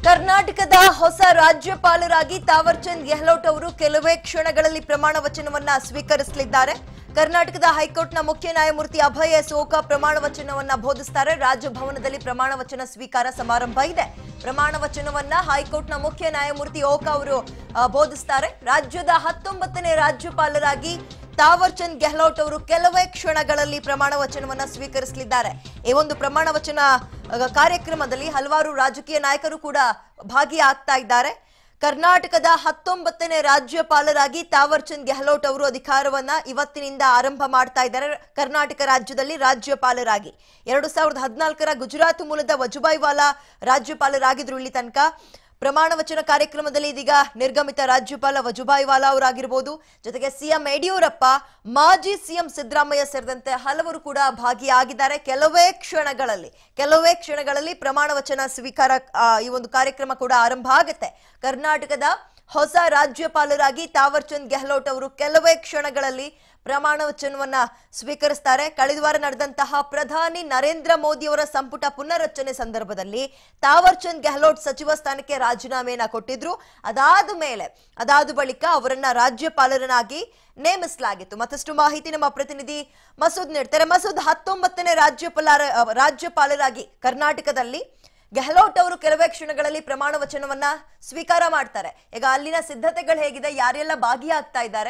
ಕರ್ನಾಟಕದ ಹೊಸ ರಾಜ್ಯಪಾಲರಾಗಿ ತಾವರ್ಚಂದ್ ಗೆಹ್ಲೋಟ್ ಅವರು ಕೆಲವೇ ಕ್ಷಣಗಳಲ್ಲಿ ಪ್ರಮಾಣ ವಚನವನ್ನ ಸ್ವೀಕರಿಸಲಿದ್ದಾರೆ ಕರ್ನಾಟಕದ ಹೈಕೋರ್ಟ್ನ ಮುಖ್ಯ ನ್ಯಾಯಮೂರ್ತಿ ಅಭಯ ಎಸ್ ಓಕಾ ಪ್ರಮಾಣ ವಚನವನ್ನ ಬೋಧಿಸ್ತಾರೆ ರಾಜಭವನದಲ್ಲಿ ಪ್ರಮಾಣ ವಚನ ಸ್ವೀಕಾರ ಸಮಾರಂಭ ಇದೆ ಪ್ರಮಾಣ ವಚನವನ್ನ ಹೈಕೋರ್ಟ್ನ ಮುಖ್ಯ ನ್ಯಾಯಮೂರ್ತಿ ಓಕಾ ಅವರು ಆ, ಬೋಧಿಸ್ತಾರೆ ರಾಜ್ಯದ ಹತ್ತೊಂಬತ್ತನೇ ರಾಜ್ಯಪಾಲರಾಗಿ ತಾವರ್ಚಂದ್ ಗೆಹ್ಲೋಟ್ ಅವರು ಕೆಲವೇ ಕ್ಷಣಗಳಲ್ಲಿ ಪ್ರಮಾಣ ವಚನವನ್ನ ಸ್ವೀಕರಿಸಲಿದ್ದಾರೆ ಈ ಒಂದು ಪ್ರಮಾಣ ವಚನ ಅಹ್, ಕಾರ್ಯಕ್ರಮದಲ್ಲಿ ಹಲವಾರು ರಾಜಕೀಯ ನಾಯಕರು ಕೂಡ ಭಾಗಿಯಾಗ್ತಾ ಇದ್ದಾರೆ ಕರ್ನಾಟಕದ ಹತ್ತೊಂಬತ್ತನೇ ರಾಜ್ಯಪಾಲರಾಗಿ ತಾವರ್ಚಂದ್ ಗೆಹ್ಲೋಟ್ ಅವರು ಅಧಿಕಾರವನ್ನ ಇವತ್ತಿನಿಂದ ಆರಂಭ ಮಾಡ್ತಾ ಇದ್ದಾರೆ ಕರ್ನಾಟಕ ರಾಜ್ಯದಲ್ಲಿ ರಾಜ್ಯಪಾಲರಾಗಿ ಎರಡು ಸಾವಿರದ ಹದಿನಾಲ್ಕರ ಗುಜರಾತ್ ಮೂಲದ ವಜುಭಾಯಿ ವಾಲಾ ರಾಜ್ಯಪಾಲರಾಗಿದ್ರು ಇಲ್ಲಿ ತನಕ ಪ್ರಮಾಣ ವಚನ ಕಾರ್ಯಕ್ರಮದಲ್ಲಿ ಇದೀಗ ನಿರ್ಗಮಿತ ರಾಜ್ಯಪಾಲ ವಜುಭಾಯಿ ವಾಲಾ ಅವರಾಗಿರ್ಬೋದು ಜೊತೆಗೆ ಸಿಎಂ ಯಡಿಯೂರಪ್ಪ ಮಾಜಿ ಸಿಎಂ ಸಿದ್ದರಾಮಯ್ಯ ಸೇರಿದಂತೆ ಹಲವರು ಕೂಡ ಭಾಗಿಯಾಗಿದ್ದಾರೆ ಕೆಲವೇ ಕ್ಷಣಗಳಲ್ಲಿ ಕೆಲವೇ ಕ್ಷಣಗಳಲ್ಲಿ ಪ್ರಮಾಣ ವಚನ ಸ್ವೀಕಾರ ಆ, ಈ ಒಂದು ಕಾರ್ಯಕ್ರಮ ಕೂಡ ಆರಂಭ ಆಗುತ್ತೆ ಕರ್ನಾಟಕದ ಹೊಸ ರಾಜ್ಯಪಾಲರಾಗಿ ತಾವರ್ಚಂದ್ ಗೆಹ್ಲೋಟ್ ಅವರು ಕೆಲವೇ ಕ್ಷಣಗಳಲ್ಲಿ ಪ್ರಮಾಣ ವಚನವನ್ನ ಸ್ವೀಕರಿಸ್ತಾರೆ ಕಳೆದ ವಾರ ನಡೆದಂತಹ ಪ್ರಧಾನಿ ನರೇಂದ್ರ ಮೋದಿ ಅವರ ಸಂಪುಟ ಪುನರ್ರಚನೆ ಸಂದರ್ಭದಲ್ಲಿ ತಾವರ್ಚಂದ್ ಗೆಹ್ಲೋಟ್ ಸಚಿವ ಸ್ಥಾನಕ್ಕೆ ರಾಜೀನಾಮೆಯನ್ನ ಕೊಟ್ಟಿದ್ರು ಅದಾದ ಮೇಲೆ ಅದಾದ ಬಳಿಕ ಅವರನ್ನ ರಾಜ್ಯಪಾಲರನ್ನಾಗಿ ನೇಮಿಸಲಾಗಿತ್ತು ಮತ್ತಷ್ಟು ಮಾಹಿತಿ ನಮ್ಮ ಪ್ರತಿನಿಧಿ ಮಸೂದ್ ನೀಡ್ತಾರೆ ಮಸೂದ್ ಹತ್ತೊಂಬತ್ತನೇ ರಾಜ್ಯಪಾಲ ರಾಜ್ಯಪಾಲರಾಗಿ ಕರ್ನಾಟಕದಲ್ಲಿ ಗೆಹ್ಲೋಟ್ ಅವರು ಕೆಲವೇ ಕ್ಷಣಗಳಲ್ಲಿ ಪ್ರಮಾಣ ವಚನವನ್ನ ಸ್ವೀಕಾರ ಮಾಡ್ತಾರೆ ಈಗ ಅಲ್ಲಿನ ಸಿದ್ಧತೆಗಳು ಹೇಗಿದೆ ಯಾರೆಲ್ಲ ಭಾಗಿಯಾಗ್ತಾ ಇದ್ದಾರೆ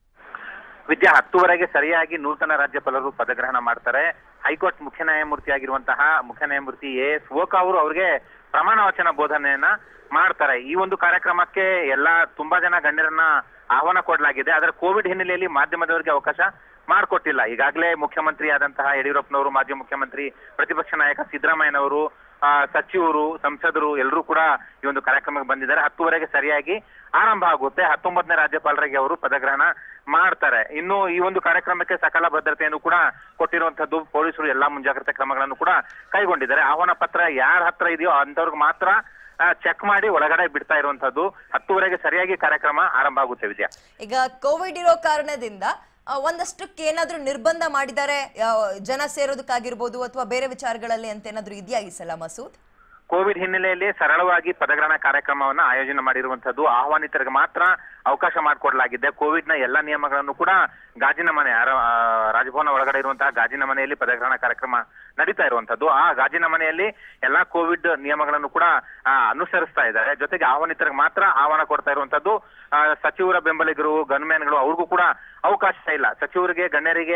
ವಿದ್ಯಾ ಹತ್ತುವರೆಗೆ ಸರಿಯಾಗಿ ನೂತನ ರಾಜ್ಯಪಾಲರು ಪದಗ್ರಹಣ ಮಾಡ್ತಾರೆ ಹೈಕೋರ್ಟ್ ಮುಖ್ಯ ನ್ಯಾಯಮೂರ್ತಿ ಆಗಿರುವಂತಹ ಮುಖ್ಯ ನ್ಯಾಯಮೂರ್ತಿ ಎ ಎಸ್ ಓಕಾ ಅವರು ಅವರಿಗೆ ಪ್ರಮಾಣ ವಚನ ಬೋಧನೆಯನ್ನ ಮಾಡ್ತಾರೆ ಈ ಒಂದು ಕಾರ್ಯಕ್ರಮಕ್ಕೆ ಎಲ್ಲಾ ತುಂಬಾ ಜನ ಗಣ್ಯರನ್ನ ಆಹ್ವಾನ ಕೊಡಲಾಗಿದೆ ಆದ್ರೆ ಕೋವಿಡ್ ಹಿನ್ನೆಲೆಯಲ್ಲಿ ಮಾಧ್ಯಮದವರಿಗೆ ಅವಕಾಶ ಮಾಡಿಕೊಟ್ಟಿಲ್ಲ ಈಗಾಗಲೇ ಮುಖ್ಯಮಂತ್ರಿ ಆದಂತಹ ಯಡಿಯೂರಪ್ಪನವರು ಮಾಜಿ ಮುಖ್ಯಮಂತ್ರಿ ಪ್ರತಿಪಕ್ಷ ನಾಯಕ ಸಿದ್ದರಾಮಯ್ಯನವರು ಆ, ಸಚಿವರು ಸಂಸದರು ಎಲ್ಲರೂ ಕೂಡ ಈ ಒಂದು ಕಾರ್ಯಕ್ರಮಕ್ಕೆ ಬಂದಿದ್ದಾರೆ ಹತ್ತುವರೆಗೆ ಸರಿಯಾಗಿ ಆರಂಭ ಆಗುತ್ತೆ ಹತ್ತೊಂಬತ್ತನೇ ರಾಜ್ಯಪಾಲರಿಗೆ ಅವರು ಪದಗ್ರಹಣ ಮಾಡ್ತಾರೆ ಇನ್ನು ಈ ಒಂದು ಕಾರ್ಯಕ್ರಮಕ್ಕೆ ಸಕಲ ಭದ್ರತೆಯನ್ನು ಕೂಡ ಕೊಟ್ಟಿರುವಂತದ್ದು ಪೊಲೀಸರು ಎಲ್ಲಾ ಮುಂಜಾಗ್ರತಾ ಕ್ರಮಗಳನ್ನು ಕೂಡ ಕೈಗೊಂಡಿದ್ದಾರೆ ಆಹ್ವಾನ ಪತ್ರ ಯಾರ ಹತ್ರ ಇದೆಯೋ ಅಂತವ್ರಿಗೆ ಮಾತ್ರ ಚೆಕ್ ಮಾಡಿ ಒಳಗಡೆ ಬಿಡ್ತಾ ಇರುವಂತದ್ದು ಹತ್ತುವರೆಗೆ ಸರಿಯಾಗಿ ಕಾರ್ಯಕ್ರಮ ಆರಂಭ ಆಗುತ್ತೆ ವಿಜಯ ಈಗ ಕೋವಿಡ್ ಇರೋ ಕಾರಣದಿಂದ ಆ, ಒಂದಷ್ಟಕ್ಕೆ ಏನಾದ್ರೂ ನಿರ್ಬಂಧ ಮಾಡಿದ್ದಾರೆ ಆ, ಜನ ಸೇರೋದಕ್ಕಾಗಿರ್ಬೋದು ಅಥವಾ ಬೇರೆ ವಿಚಾರಗಳಲ್ಲಿ ಅಂತ ಏನಾದ್ರೂ ಇದೆಯಾ ಈ ಸಲ ಮಸೂದ್ ಕೋವಿಡ್ ಹಿನ್ನೆಲೆಯಲ್ಲಿ ಸರಳವಾಗಿ ಪದಗ್ರಹಣ ಕಾರ್ಯಕ್ರಮವನ್ನ ಆಯೋಜನೆ ಮಾಡಿರುವಂತದ್ದು ಆಹ್ವಾನಿತರಿಗೆ ಮಾತ್ರ ಅವಕಾಶ ಮಾಡಿಕೊಡಲಾಗಿದೆ ಕೋವಿಡ್ ನ ಎಲ್ಲಾ ನಿಯಮಗಳನ್ನು ಕೂಡ ಗಾಜಿನ ಮನೆ ಅರ- ಆ, ರಾಜಭವನ ಒಳಗಡೆ ಇರುವಂತಹ ಗಾಜಿನ ಮನೆಯಲ್ಲಿ ಪದಗ್ರಹಣ ಕಾರ್ಯಕ್ರಮ ನಡೀತಾ ಇರುವಂತದ್ದು ಆ ಗಾಜಿನ ಮನೆಯಲ್ಲಿ ಎಲ್ಲಾ ಕೋವಿಡ್ ನಿಯಮಗಳನ್ನು ಕೂಡ ಆ, ಅನುಸರಿಸ್ತಾ ಇದ್ದಾರೆ ಜೊತೆಗೆ ಆಹ್ವಾನಿತರಿಗೆ ಮಾತ್ರ ಆಹ್ವಾನ ಕೊಡ್ತಾ ಇರುವಂತದ್ದು ಆ, ಸಚಿವರ ಬೆಂಬಲಿಗರು ಗನ್ಮ್ಯಾನ್ಗಳು ಅವ್ರಿಗೂ ಕೂಡ ಅವಕಾಶ ಇಲ್ಲ ಸಚಿವರಿಗೆ ಗಣ್ಯರಿಗೆ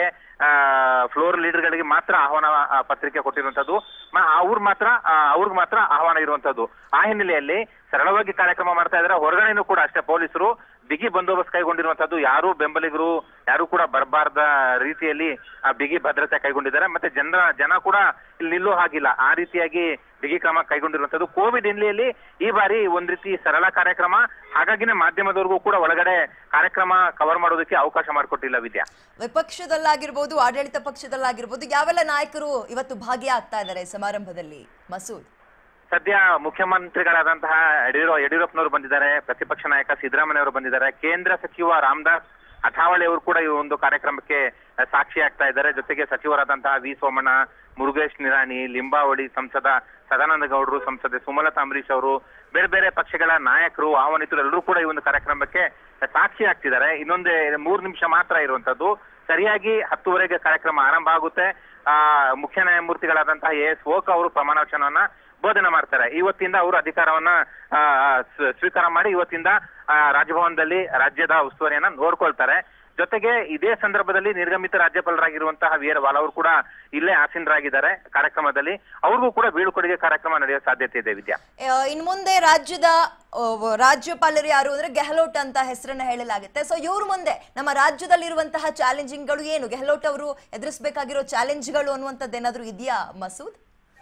ಫ್ಲೋರ್ ಲೀಡರ್ಗಳಿಗೆ ಮಾತ್ರ ಆಹ್ವಾನ ಆ, ಪತ್ರಿಕೆ ಕೊಟ್ಟಿರುವಂತದ್ದು ಅವ್ರು ಮಾತ್ರ ಆ, ಅವ್ರಿಗೆ ಮಾತ್ರ ಆಹ್ವಾನ ಇರುವಂತದ್ದು ಆ ಹಿನ್ನೆಲೆಯಲ್ಲಿ ಸರಳವಾಗಿ ಕಾರ್ಯಕ್ರಮ ಮಾಡ್ತಾ ಇದ್ದಾರೆ ಹೊರಗಡೆನೂ ಕೂಡ ಅಷ್ಟೇ ಪೊಲೀಸರು ಬಿಗಿ ಬಂದೋಬಸ್ತ್ ಕೈಗೊಂಡಿರುವಂತದ್ದು ಯಾರು ಬೆಂಬಲಿಗರು ಯಾರು ಕೂಡ ಬರಬಾರ್ದ ರೀತಿಯಲ್ಲಿ ಆ ಬಿಗಿ ಭದ್ರತೆ ಕೈಗೊಂಡಿದ್ದಾರೆ ಮತ್ತೆ ಜನರ ಜನ ಕೂಡ ಇಲ್ಲಿ ನಿಲ್ಲೋ ಹಾಗಿಲ್ಲ ಆ ರೀತಿಯಾಗಿ ಬಿಗಿ ಕ್ರಮ ಕೈಗೊಂಡಿರುವಂತದ್ದು ಕೋವಿಡ್ ಹಿನ್ನೆಲೆಯಲ್ಲಿ ಈ ಬಾರಿ ಒಂದ್ ರೀತಿ ಸರಳ ಕಾರ್ಯಕ್ರಮ ಹಾಗಾಗಿನೇ ಮಾಧ್ಯಮದವರಿಗೂ ಕೂಡ ಒಳಗಡೆ ಕಾರ್ಯಕ್ರಮ ಕವರ್ ಮಾಡೋದಕ್ಕೆ ಅವಕಾಶ ಮಾಡಿಕೊಟ್ಟಿಲ್ಲ ವಿದ್ಯಾ ವಿಪಕ್ಷದಲ್ಲಾಗಿರ್ಬೋದು ಆಡಳಿತ ಪಕ್ಷದಲ್ಲಾಗಿರ್ಬೋದು ಯಾವೆಲ್ಲ ನಾಯಕರು ಇವತ್ತು ಭಾಗಿಯಾಗ್ತಾ ಇದ್ದಾರೆ ಈ ಸಮಾರಂಭದಲ್ಲಿ ಮಸೂದ್ ಸದ್ಯ ಮುಖ್ಯಮಂತ್ರಿಗಳಾದಂತಹ ಯಡಿಯೂರ ಯಡಿಯೂರಪ್ಪನವರು ಬಂದಿದ್ದಾರೆ ಪ್ರತಿಪಕ್ಷ ನಾಯಕ ಸಿದ್ದರಾಮಯ್ಯ ಅವರು ಬಂದಿದ್ದಾರೆ ಕೇಂದ್ರ ಸಚಿವ ರಾಮದಾಸ್ ಅಥಾವಳೆ ಅವರು ಕೂಡ ಈ ಒಂದು ಕಾರ್ಯಕ್ರಮಕ್ಕೆ ಸಾಕ್ಷಿ ಆಗ್ತಾ ಇದ್ದಾರೆ ಜೊತೆಗೆ ಸಚಿವರಾದಂತಹ ವಿ ಸೋಮಣ್ಣ ಮುರುಗೇಶ್ ನಿರಾಣಿ ಲಿಂಬಾವಳಿ ಸಂಸದ ಸದಾನಂದ ಗೌಡರು ಸಂಸದೆ ಸುಮಲತಾ ಅಂಬರೀಶ್ ಅವರು ಬೇರೆ ಬೇರೆ ಪಕ್ಷಗಳ ನಾಯಕರು ಆಹ್ವಾನಿತರು ಎಲ್ಲರೂ ಕೂಡ ಈ ಒಂದು ಕಾರ್ಯಕ್ರಮಕ್ಕೆ ಸಾಕ್ಷಿ ಆಗ್ತಿದ್ದಾರೆ ಇನ್ನೊಂದು ಮೂರು ನಿಮಿಷ ಮಾತ್ರ ಇರುವಂತದ್ದು ಸರಿಯಾಗಿ ಹತ್ತುವರೆಗೆ ಕಾರ್ಯಕ್ರಮ ಆರಂಭ ಆಗುತ್ತೆ ಆ ಮುಖ್ಯ ನ್ಯಾಯಮೂರ್ತಿಗಳಾದಂತಹ ಎ ಎಸ್ ಓಕ್ ಅವರು ಪ್ರಮಾಣ ವಚನವನ್ನ ಬೋಧನೆ ಮಾಡ್ತಾರೆ ಇವತ್ತಿಂದ ಅವರು ಅಧಿಕಾರವನ್ನ ಆ, ಸ್ವ- ಸ್ವೀಕಾರ ಮಾಡಿ ಇವತ್ತಿಂದ ಆ, ರಾಜಭವನದಲ್ಲಿ ರಾಜ್ಯದ ಉಸ್ತುವಾರಿಯನ್ನ ನೋಡ್ಕೊಳ್ತಾರೆ ಜೊತೆಗೆ ಇದೇ ಸಂದರ್ಭದಲ್ಲಿ ನಿರ್ಗಮಿತ ರಾಜ್ಯಪಾಲರಾಗಿರುವಂತಹ ವೀರ ವಾಲ್ ಅವರು ಕೂಡ ಇಲ್ಲೇ ಆಸೀನರಾಗಿದ್ದಾರೆ ಕಾರ್ಯಕ್ರಮದಲ್ಲಿ ಅವ್ರಿಗೂ ಕೂಡ ಬೀಳ್ಕೊಡುಗೆ ಕಾರ್ಯಕ್ರಮ ನಡೆಯುವ ಸಾಧ್ಯತೆ ಇದೆ ವಿದ್ಯಾ ಆ, ಇನ್ ಮುಂದೆ ರಾಜ್ಯದ ಆ, ರಾಜ್ಯಪಾಲರು ಯಾರು ಅಂದ್ರೆ ಗೆಹ್ಲೋಟ್ ಅಂತ ಹೆಸರನ್ನ ಹೇಳಲಾಗುತ್ತೆ ಸೊ ಇವ್ರ ಮುಂದೆ ನಮ್ಮ ರಾಜ್ಯದಲ್ಲಿರುವಂತಹ ಚಾಲೆಂಜಿಂಗ್ಗಳು ಏನು ಗೆಹ್ಲೋಟ್ ಅವರು ಎದುರಿಸಬೇಕಾಗಿರೋ ಚಾಲೆಂಜ್ಗಳು ಅನ್ನುವಂಥದ್ದು ಏನಾದ್ರೂ ಇದೆಯಾ ಮಸೂದ್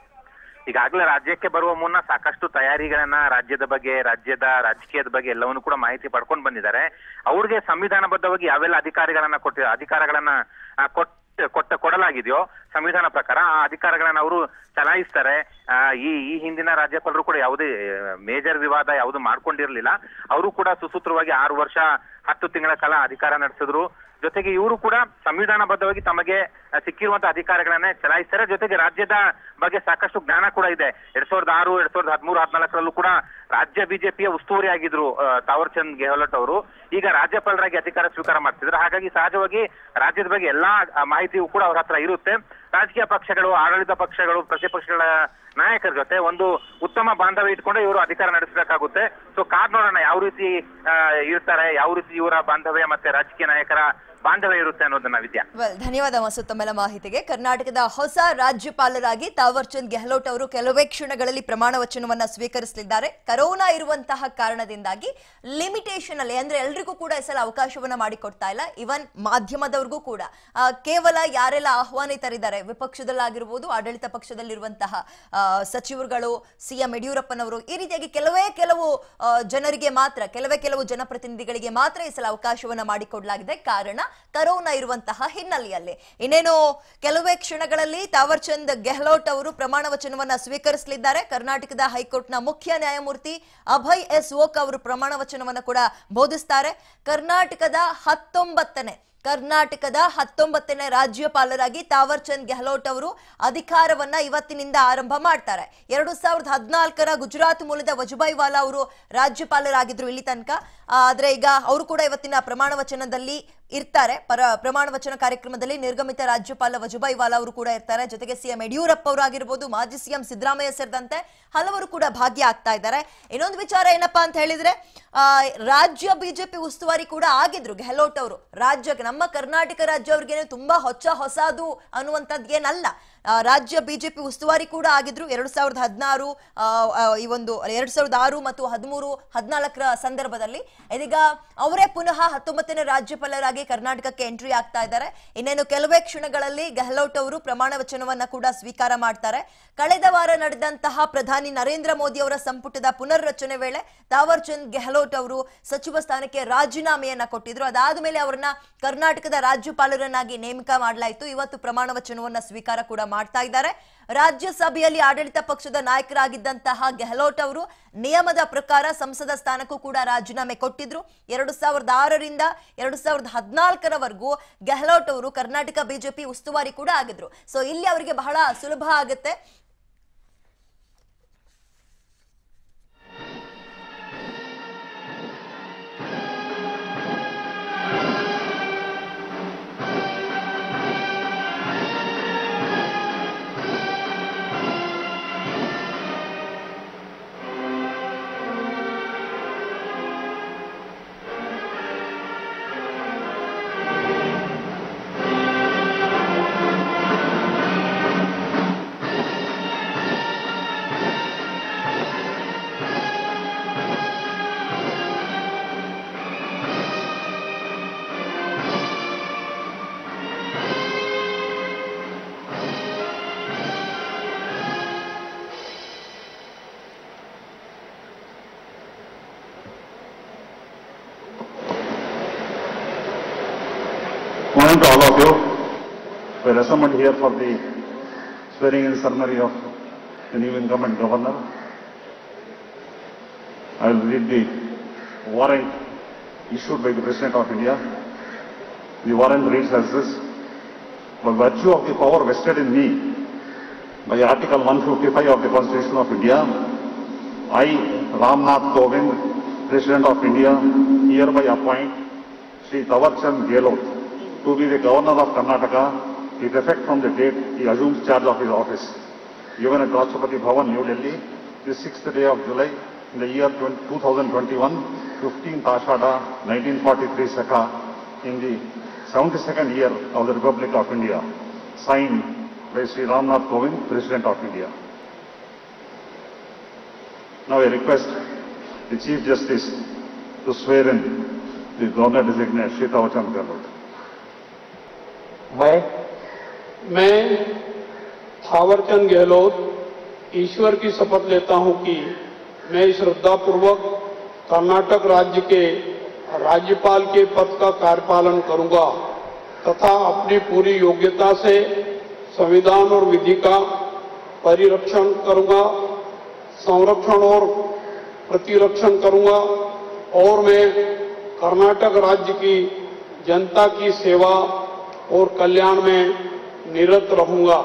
ಈಗಾಗಲೇ ರಾಜ್ಯಕ್ಕೆ ಬರುವ ಮುನ್ನ ಸಾಕಷ್ಟು ತಯಾರಿಗಳನ್ನ ರಾಜ್ಯದ ಬಗ್ಗೆ ರಾಜ್ಯದ ರಾಜಕೀಯದ ಬಗ್ಗೆ ಎಲ್ಲವನ್ನು ಕೂಡ ಮಾಹಿತಿ ಪಡ್ಕೊಂಡು ಬಂದಿದ್ದಾರೆ ಅವ್ರಿಗೆ ಸಂವಿಧಾನಬದ್ಧವಾಗಿ ಯಾವೆಲ್ಲ ಅಧಿಕಾರಿಗಳನ್ನ ಕೊಟ್ಟಿ ಅಧಿಕಾರಗಳನ್ನ ಆ, ಕೊಟ್ ಕೊಟ್ಟ ಕೊಡಲಾಗಿದೆಯೋ ಸಂವಿಧಾನ ಪ್ರಕಾರ ಆ ಅಧಿಕಾರಗಳನ್ನ ಅವರು ಚಲಾಯಿಸ್ತಾರೆ ಆ, ಈ ಈ ಹಿಂದಿನ ರಾಜ್ಯಪಾಲರು ಕೂಡ ಯಾವುದೇ ಮೇಜರ್ ವಿವಾದ ಯಾವುದು ಮಾಡ್ಕೊಂಡಿರ್ಲಿಲ್ಲ ಅವರು ಕೂಡ ಸುಸೂತ್ರವಾಗಿ ಆರು ವರ್ಷ ಹತ್ತು ತಿಂಗಳ ಕಾಲ ಅಧಿಕಾರ ನಡೆಸಿದ್ರು ಜೊತೆಗೆ ಇವರು ಕೂಡ ಸಂವಿಧಾನಬದ್ಧವಾಗಿ ತಮಗೆ ಆ, ಸಿಕ್ಕಿರುವಂತಹ ಅಧಿಕಾರಗಳನ್ನೇ ಚಲಾಯಿಸ್ತಾರೆ ಜೊತೆಗೆ ರಾಜ್ಯದ ಬಗ್ಗೆ ಸಾಕಷ್ಟು ಜ್ಞಾನ ಕೂಡ ಇದೆ ಎರಡ್ ಸಾವಿರದ ಆರು ಎರಡ್ ಸಾವಿರದ ಹದಿಮೂರು ಹದಿನಾಲ್ಕರಲ್ಲೂ ಕೂಡ ರಾಜ್ಯ ಬಿಜೆಪಿಯ ಉಸ್ತುವಾರಿ ಆಗಿದ್ರು ಆ, ತಾವರ್ ಚಂದ್ ಗೆಹ್ಲೋಟ್ ಅವರು ಈಗ ರಾಜ್ಯಪಾಲರಾಗಿ ಅಧಿಕಾರ ಸ್ವೀಕಾರ ಮಾಡ್ತಿದ್ರು ಹಾಗಾಗಿ ಸಹಜವಾಗಿ ರಾಜ್ಯದ ಬಗ್ಗೆ ಎಲ್ಲಾ ಆ, ಮಾಹಿತಿಯೂ ಕೂಡ ಅವ್ರ ಹತ್ರ ಇರುತ್ತೆ ರಾಜಕೀಯ ಪಕ್ಷಗಳು ಆಡಳಿತ ಪಕ್ಷಗಳು ಪ್ರತಿಪಕ್ಷಗಳ ನಾಯಕರ ಜೊತೆ ಒಂದು ಉತ್ತಮ ಬಾಂಧವ್ಯ ಇಟ್ಕೊಂಡು ಇವರು ಅಧಿಕಾರ ನಡೆಸಬೇಕಾಗುತ್ತೆ ಸೊ ಕಾದ್ ನೋಡೋಣ ಯಾವ ರೀತಿ ಆ, ಇರ್ತಾರೆ ಯಾವ ರೀತಿ ಇವರ ಬಾಂಧವ್ಯ ಮತ್ತೆ ರಾಜಕೀಯ ನಾಯಕರ ಬಾಂಧವ್ಯ ಇರುತ್ತೆ ಅನ್ನೋದನ್ನ ವಿದ್ಯಾ ವೆಲ್ ಧನ್ಯವಾದ ಮಸೂದ್ ತಮ್ಮೆಲ್ಲ ಮಾಹಿತಿಗೆ ಕರ್ನಾಟಕದ ಹೊಸ ರಾಜ್ಯಪಾಲರಾಗಿ ತಾವರ್ಚಂದ್ ಗೆಹ್ಲೋಟ್ ಅವರು ಕೆಲವೇ ಕ್ಷಣಗಳಲ್ಲಿ ಪ್ರಮಾಣ ವಚನವನ್ನ ಸ್ವೀಕರಿಸಲಿದ್ದಾರೆ ಕರೋನಾ ಇರುವಂತಹ ಕಾರಣದಿಂದಾಗಿ ಲಿಮಿಟೇಷನ್ ಅಲ್ಲಿ ಅಂದ್ರೆ ಎಲ್ರಿಗೂ ಕೂಡ ಈ ಸಲ ಅವಕಾಶವನ್ನ ಮಾಡಿಕೊಡ್ತಾ ಇಲ್ಲ ಇವನ್ ಮಾಧ್ಯಮದವ್ರಿಗೂ ಕೂಡ ಆ, ಕೇವಲ ಯಾರೆಲ್ಲ ಆಹ್ವಾನಿತರಿದ್ದಾರೆ ವಿಪಕ್ಷದಲ್ಲಾಗಿರ್ಬೋದು ಆಡಳಿತ ಪಕ್ಷದಲ್ಲಿರುವಂತಹ ಆ, ಸಚಿವರುಗಳು ಸಿಎಂ ಯಡಿಯೂರಪ್ಪನವರು ಈ ರೀತಿಯಾಗಿ ಕೆಲವೇ ಕೆಲವು ಆ, ಜನರಿಗೆ ಮಾತ್ರ ಕೆಲವೇ ಕೆಲವು ಜನಪ್ರತಿನಿಧಿಗಳಿಗೆ ಮಾತ್ರ ಈ ಸಲ ಅವಕಾಶವನ್ನ ಮಾಡಿಕೊಡಲಾಗಿದೆ ಕಾರಣ ಕರೋನಾ ಇರುವಂತಹ ಹಿನ್ನೆಲೆಯಲ್ಲಿ ಇನ್ನೇನು ಕೆಲವೇ ಕ್ಷಣಗಳಲ್ಲಿ ತಾವರ್ಚಂದ್ ಗೆಹ್ಲೋಟ್ ಅವರು ಪ್ರಮಾಣ ವಚನವನ್ನ ಸ್ವೀಕರಿಸಲಿದ್ದಾರೆ ಕರ್ನಾಟಕದ ಹೈಕೋರ್ಟ್ನ ಮುಖ್ಯ ನ್ಯಾಯಮೂರ್ತಿ ಅಭಯ್ ಎಸ್ ಓಕ್ ಅವರು ಪ್ರಮಾಣ ವಚನವನ್ನ ಕೂಡ ಬೋಧಿಸ್ತಾರೆ ಕರ್ನಾಟಕದ ಹತ್ತೊಂಬತ್ತನೇ ಕರ್ನಾಟಕದ ಹತ್ತೊಂಬತ್ತನೇ ರಾಜ್ಯಪಾಲರಾಗಿ ತಾವರ್ ಚಂದ್ ಗೆಹ್ಲೋಟ್ ಅವರು ಅಧಿಕಾರವನ್ನ ಇವತ್ತಿನಿಂದ ಆರಂಭ ಮಾಡ್ತಾರೆ ಎರಡು ಸಾವಿರದ ಹದಿನಾಲ್ಕರ ಗುಜರಾತ್ ಮೂಲದ ವಜುಭಾಯಿ ವಾಲಾ ಅವರು ರಾಜ್ಯಪಾಲರಾಗಿದ್ರು ಇಲ್ಲಿ ತನಕ ಆ, ಆದ್ರೆ ಈಗ ಅವರು ಕೂಡ ಇವತ್ತಿನ ಪ್ರಮಾಣ ವಚನದಲ್ಲಿ ಇರ್ತಾರೆ ಪರ ಪ್ರಮಾಣ ವಚನ ಕಾರ್ಯಕ್ರಮದಲ್ಲಿ ನಿರ್ಗಮಿತ ರಾಜ್ಯಪಾಲ ವಜುಭಾಯಿ ವಾಲಾ ಅವರು ಕೂಡ ಇರ್ತಾರೆ ಜೊತೆಗೆ ಸಿಎಂ ಯಡಿಯೂರಪ್ಪ ಅವರು ಆಗಿರ್ಬೋದು ಮಾಜಿ ಸಿಎಂ ಸಿದ್ದರಾಮಯ್ಯ ಸೇರಿದಂತೆ ಹಲವರು ಕೂಡ ಭಾಗ್ಯ ಆಗ್ತಾ ಇದ್ದಾರೆ ಇನ್ನೊಂದು ವಿಚಾರ ಏನಪ್ಪಾ ಅಂತ ಹೇಳಿದ್ರೆ ಆ, ರಾಜ್ಯ ಬಿಜೆಪಿ ಉಸ್ತುವಾರಿ ಕೂಡ ಆಗಿದ್ರು ಗೆಹ್ಲೋಟ್ ಅವರು ರಾಜ್ಯಕ್ಕೆ ನಮ್ಮ ಕರ್ನಾಟಕ ರಾಜ್ಯ ಅವ್ರಿಗೇನು ತುಂಬಾ ಹೊಚ್ಚ ಹೊಸದು ಅನ್ನುವಂಥದ್ದು ಏನಲ್ಲ ಆ, ರಾಜ್ಯ ಬಿಜೆಪಿ ಉಸ್ತುವಾರಿ ಕೂಡ ಆಗಿದ್ರು ಎರಡು ಸಾವಿರದ ಹದಿನಾರು ಈ ಒಂದು ಎರಡ್ ಸಾವಿರದ ಆರು ಮತ್ತು ಹದಿಮೂರು ಹದಿನಾಲ್ಕರ ಸಂದರ್ಭದಲ್ಲಿ ಇದೀಗ ಅವರೇ ಪುನಃ ಹತ್ತೊಂಬತ್ತನೇ ರಾಜ್ಯಪಾಲರಾಗಿ ಕರ್ನಾಟಕಕ್ಕೆ ಎಂಟ್ರಿ ಆಗ್ತಾ ಇದ್ದಾರೆ ಇನ್ನೇನು ಕೆಲವೇ ಕ್ಷಣಗಳಲ್ಲಿ ಗೆಹ್ಲೋಟ್ ಅವರು ಪ್ರಮಾಣ ವಚನವನ್ನ ಕೂಡ ಸ್ವೀಕಾರ ಮಾಡ್ತಾರೆ ಕಳೆದ ವಾರ ನಡೆದಂತಹ ಪ್ರಧಾನಿ ನರೇಂದ್ರ ಮೋದಿ ಅವರ ಸಂಪುಟದ ಪುನರ್ರಚನೆ ವೇಳೆ ತಾವರ್ ಚಂದ್ ಗೆಹ್ಲೋಟ್ ಅವರು ಸಚಿವ ಸ್ಥಾನಕ್ಕೆ ರಾಜೀನಾಮೆಯನ್ನ ಕೊಟ್ಟಿದ್ರು ಅದಾದ ಮೇಲೆ ಅವರನ್ನ ಕರ್ನಾಟಕದ ರಾಜ್ಯಪಾಲರನ್ನಾಗಿ ನೇಮಕ ಮಾಡಲಾಯಿತು ಇವತ್ತು ಪ್ರಮಾಣ ವಚನವನ್ನ ಸ್ವೀಕಾರ ಕೂಡ ಮಾಡ್ತಾ ಇದ್ದಾರೆ ರಾಜ್ಯಸಭೆಯಲ್ಲಿ ಆಡಳಿತ ಪಕ್ಷದ ನಾಯಕರಾಗಿದ್ದಂತಹ ಗೆಹ್ಲೋಟ್ ಅವರು ನಿಯಮದ ಪ್ರಕಾರ ಸಂಸದ ಸ್ಥಾನಕ್ಕೂ ಕೂಡ ರಾಜೀನಾಮೆ ಕೊಟ್ಟಿದ್ರು ಎರಡು ಸಾವಿರದ ಆರರಿಂದ ಎರಡು ಸಾವಿರದ ಹದಿನಾಲ್ಕರವರೆಗೂ ಗೆಹ್ಲೋಟ್ ಅವರು ಕರ್ನಾಟಕ ಬಿಜೆಪಿ ಉಸ್ತುವಾರಿ ಕೂಡ ಆಗಿದ್ರು ಸೊ ಇಲ್ಲಿ ಅವರಿಗೆ ಬಹಳ ಸುಲಭ ಆಗುತ್ತೆ Morning to all of you. We are assembled here for the swearing in ceremony of the new incumbent governor. I will read the warrant issued by the President of India. The warrant reads as this. By virtue of the power vested in me by Article 155 of the Constitution of India, I, Ramnath Kovind, President of India, hereby appoint Sri Tawarchand Gehlot to be the governor of Karnataka with effect from the date he assumes charge of his office. Given at Rashtrapati Bhavan, New Delhi, the 6th day of July in the year 20- 2021, 15th Ashada, 1943 Saka, in the 72nd year of the Republic of India, signed by Sri Ramnath Kovind, President of India. Now I request the Chief Justice to swear in the Governor designate Sri Tawachand Gehlot. मैं मैं थावरचंद गहलोत ईश्वर की शपथ लेता हूं कि मैं श्रद्धापूर्वक कर्नाटक राज्य के राज्यपाल के पद का कार्यपालन करूंगा तथा अपनी पूरी योग्यता से संविधान और विधि का परिरक्षण करूंगा संरक्षण और प्रतिरक्षण करूंगा और मैं कर्नाटक राज्य की जनता की सेवा और कल्याण में निरत रहूंगा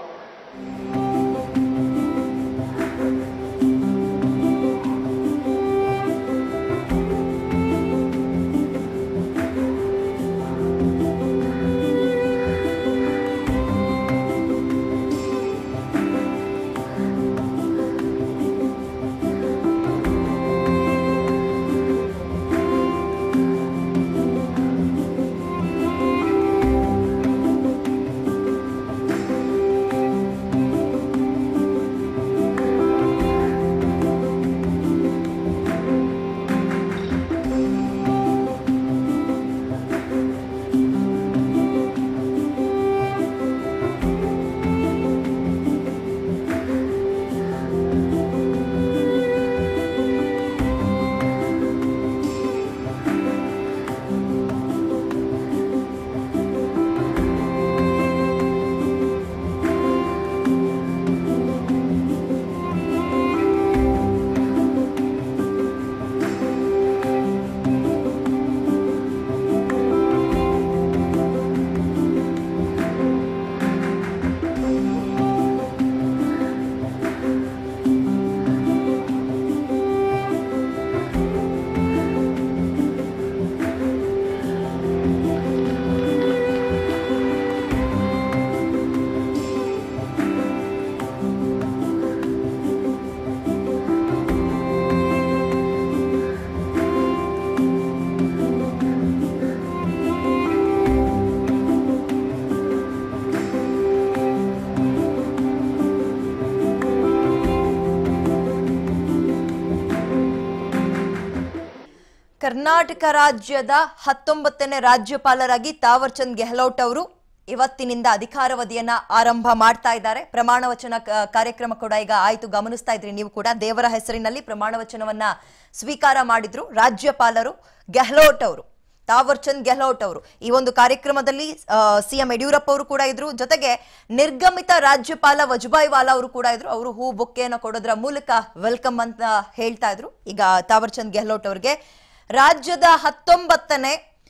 ಕರ್ನಾಟಕ ರಾಜ್ಯದ ಹತ್ತೊಂಬತ್ತನೇ ರಾಜ್ಯಪಾಲರಾಗಿ ತಾವರ್ ಚಂದ್ ಗೆಹ್ಲೋಟ್ ಅವರು ಇವತ್ತಿನಿಂದ ಅಧಿಕಾರಾವಧಿಯನ್ನ ಆರಂಭ ಮಾಡ್ತಾ ಇದ್ದಾರೆ ಪ್ರಮಾಣ ವಚನ ಕ- ಕಾರ್ಯಕ್ರಮ ಕೂಡ ಈಗ ಆಯ್ತು ಗಮನಿಸ್ತಾ ಇದ್ರಿ ನೀವು ಕೂಡ ದೇವರ ಹೆಸರಿನಲ್ಲಿ ಪ್ರಮಾಣ ವಚನವನ್ನ ಸ್ವೀಕಾರ ಮಾಡಿದ್ರು ರಾಜ್ಯಪಾಲರು ಗೆಹ್ಲೋಟ್ ಅವರು ತಾವರ್ ಚಂದ್ ಗೆಹ್ಲೋಟ್ ಅವರು ಈ ಒಂದು ಕಾರ್ಯಕ್ರಮದಲ್ಲಿ ಸಿಎಂ ಯಡಿಯೂರಪ್ಪ ಅವರು ಕೂಡ ಇದ್ರು ಜೊತೆಗೆ ನಿರ್ಗಮಿತ ರಾಜ್ಯಪಾಲ ವಜುಭಾಯಿ ವಾಲಾ ಅವರು ಕೂಡ ಇದ್ರು ಅವರು ಹೂ ಬೊಕ್ಕೆಯನ್ನು ಕೊಡೋದ್ರ ಮೂಲಕ ವೆಲ್ಕಮ್ ಅಂತ ಹೇಳ್ತಾ ಇದ್ರು ಈಗ ತಾವರ್ ಚಂದ್ ಗೆಹ್ಲೋಟ್ ಅವರಿಗೆ ರಾಜ್ಯದ ಹತ್ತೊಂಬತ್ತನೇ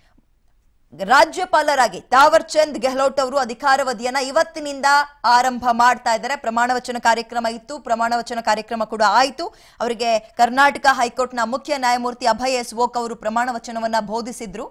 ರಾಜ್ಯಪಾಲರಾಗಿ ತಾವರ್ ಚಂದ್ ಗೆಹ್ಲೋಟ್ ಅವರು ಅಧಿಕಾರಾವಧಿಯನ್ನ ಇವತ್ತಿನಿಂದ ಆರಂಭ ಮಾಡ್ತಾ ಇದ್ದಾರೆ ಪ್ರಮಾಣ ವಚನ ಕಾರ್ಯಕ್ರಮ ಇತ್ತು ಪ್ರಮಾಣ ವಚನ ಕಾರ್ಯಕ್ರಮ ಕೂಡ ಆಯಿತು ಅವರಿಗೆ ಕರ್ನಾಟಕ ಹೈಕೋರ್ಟ್ನ ಮುಖ್ಯ ನ್ಯಾಯಮೂರ್ತಿ ಅಭಯ್ ಎಸ್ ವೋಕ್ ಅವರು ಪ್ರಮಾಣ ವಚನವನ್ನ ಬೋಧಿಸಿದ್ರು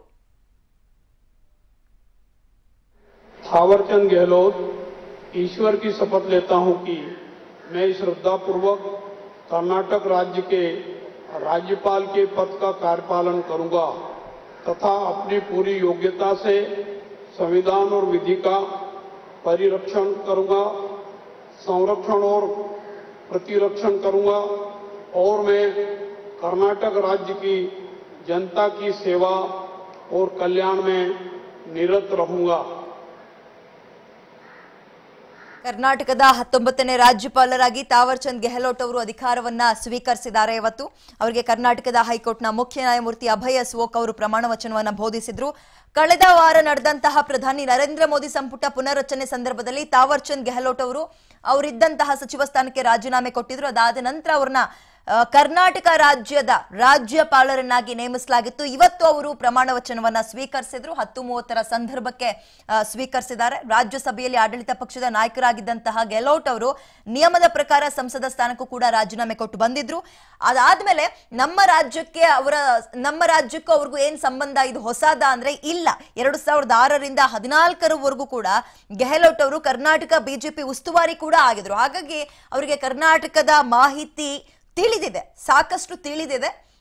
थावरचंद गहलोत ईश्वर की शपथ लेता हूं कि मैं श्रद्धा पूर्वक कर्नाटक राज्य के राज्यपाल के पद का कार्यपालन करूंगा तथा अपनी पूरी योग्यता से संविधान और विधि का परिरक्षण करूंगा संरक्षण और प्रतिरक्षण करूंगा और मैं कर्नाटक राज्य की जनता की सेवा और कल्याण में निरत रहूंगा ಕರ್ನಾಟಕದ ಹತ್ತೊಂಬತ್ತನೇ ರಾಜ್ಯಪಾಲರಾಗಿ ತಾವರ್ ಚಂದ್ ಗೆಹ್ಲೋಟ್ ಅವರು ಅಧಿಕಾರವನ್ನ ಸ್ವೀಕರಿಸಿದ್ದಾರೆ ಇವತ್ತು ಅವರಿಗೆ ಕರ್ನಾಟಕದ ಹೈಕೋರ್ಟ್ನ ಮುಖ್ಯ ನ್ಯಾಯಮೂರ್ತಿ ಅಭಯ್ ಎಸ್ ವೋಕ್ ಅವರು ಪ್ರಮಾಣ ವಚನವನ್ನ ಬೋಧಿಸಿದ್ರು ಕಳೆದ ವಾರ ನಡೆದಂತಹ ಪ್ರಧಾನಿ ನರೇಂದ್ರ ಮೋದಿ ಸಂಪುಟ ಪುನರ್ರಚನೆ ಸಂದರ್ಭದಲ್ಲಿ ತಾವರ್ ಚಂದ್ ಗೆಹ್ಲೋಟ್ ಅವರು ಅವರಿದ್ದಂತಹ ಸಚಿವ ಸ್ಥಾನಕ್ಕೆ ರಾಜೀನಾಮೆ ಕೊಟ್ಟಿದ್ರು ಅದಾದ ನಂತರ ಅವ್ರನ್ನ ಆ, ಕರ್ನಾಟಕ ರಾಜ್ಯದ ರಾಜ್ಯಪಾಲರನ್ನಾಗಿ ನೇಮಿಸಲಾಗಿತ್ತು ಇವತ್ತು ಅವರು ಪ್ರಮಾಣ ವಚನವನ್ನ ಸ್ವೀಕರಿಸಿದ್ರು ಹತ್ತು ಮೂವತ್ತರ ಸಂದರ್ಭಕ್ಕೆ ಆ, ಸ್ವೀಕರಿಸಿದ್ದಾರೆ ರಾಜ್ಯಸಭೆಯಲ್ಲಿ ಆಡಳಿತ ಪಕ್ಷದ ನಾಯಕರಾಗಿದ್ದಂತಹ ಗೆಹ್ಲೋಟ್ ಅವರು ನಿಯಮದ ಪ್ರಕಾರ ಸಂಸದ ಸ್ಥಾನಕ್ಕೂ ಕೂಡ ರಾಜೀನಾಮೆ ಕೊಟ್ಟು ಬಂದಿದ್ರು ಅದಾದ್ಮೇಲೆ ನಮ್ಮ ರಾಜ್ಯಕ್ಕೆ ಅವರ ನಮ್ಮ ರಾಜ್ಯಕ್ಕೂ ಅವ್ರಿಗೂ ಏನ್ ಸಂಬಂಧ ಇದು ಹೊಸದ ಅಂದ್ರೆ ಇಲ್ಲ ಎರಡು ಸಾವಿರದ ಆರರಿಂದ ಹದಿನಾಲ್ಕರವರೆಗೂ ಕೂಡ ಗೆಹ್ಲೋಟ್ ಅವರು ಕರ್ನಾಟಕ ಬಿಜೆಪಿ ಉಸ್ತುವಾರಿ ಕೂಡ ಆಗಿದ್ರು ಹಾಗಾಗಿ ಅವರಿಗೆ ಕರ್ನಾಟಕದ ಮಾಹಿತಿ ತಿಳಿದಿದೆ ಸಾಕಷ್ಟು ತಿಳಿದಿದೆ